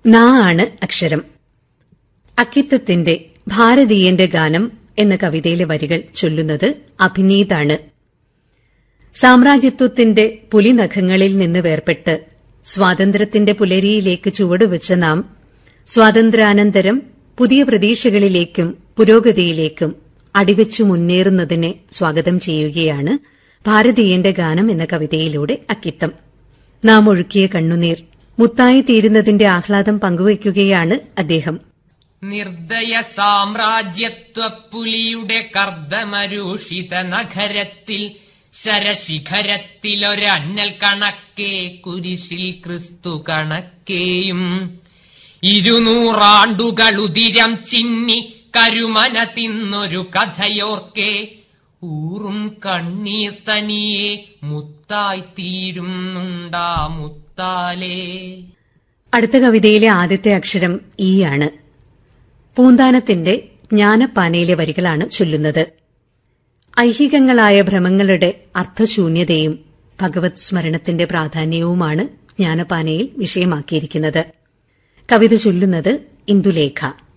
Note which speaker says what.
Speaker 1: നാ ആണ് അക്ഷരം അക്കിത്തത്തിന്റെ ഭാരതീയന്റെ ഗാനം എന്ന കവിതയിലെ വരികൾ ചൊല്ലുന്നത് അഭിനീതാണ് സാമ്രാജ്യത്വത്തിന്റെ പുലിനഖങ്ങളിൽ നിന്ന് വേർപെട്ട് സ്വാതന്ത്ര്യത്തിന്റെ പുലരിയിലേക്ക് ചുവടുവെച്ച നാം സ്വാതന്ത്ര്യാനന്തരം പുതിയ പ്രതീക്ഷകളിലേക്കും പുരോഗതിയിലേക്കും അടിവെച്ചു മുന്നേറുന്നതിനെ സ്വാഗതം ചെയ്യുകയാണ് ഭാരതീയന്റെ ഗാനം എന്ന കവിതയിലൂടെ അക്കിത്തം നാം ഒഴുക്കിയ കണ്ണുനീർ മുത്തായി തീരുന്നതിന്റെ ആഹ്ലാദം പങ്കുവയ്ക്കുകയാണ് അദ്ദേഹം
Speaker 2: നിർദ്ദയ സാമ്രാജ്യത്വ പുലിയുടെ കർദ്ദമരൂഷിത നഗരത്തിൽ ശരശിഖരത്തിലൊരന്നൽ കണക്കേ കുരിശിൽ ക്രിസ്തു കണക്കേയും ഇരുന്നൂറാണ്ടുകളുതിരം ചിന്നി കരുമന തിന്നൊരു കഥയോർക്കെ ഊറും കണ്ണീർ തനിയെ മുത്തായി തീരുന്നുണ്ടാ മുത്താലേ
Speaker 1: അടുത്ത കവിതയിലെ ആദ്യത്തെ അക്ഷരം ഈ ആണ് പൂന്താനത്തിന്റെ ജ്ഞാനപ്പാനയിലെ വരികളാണ് ചൊല്ലുന്നത് ഐഹികങ്ങളായ ഭ്രമങ്ങളുടെ അർത്ഥശൂന്യതയും ഭഗവത് സ്മരണത്തിന്റെ പ്രാധാന്യവുമാണ് ജ്ഞാനപ്പാനയിൽ വിഷയമാക്കിയിരിക്കുന്നത് കവിത ചൊല്ലുന്നത് ഇന്ദുലേഖ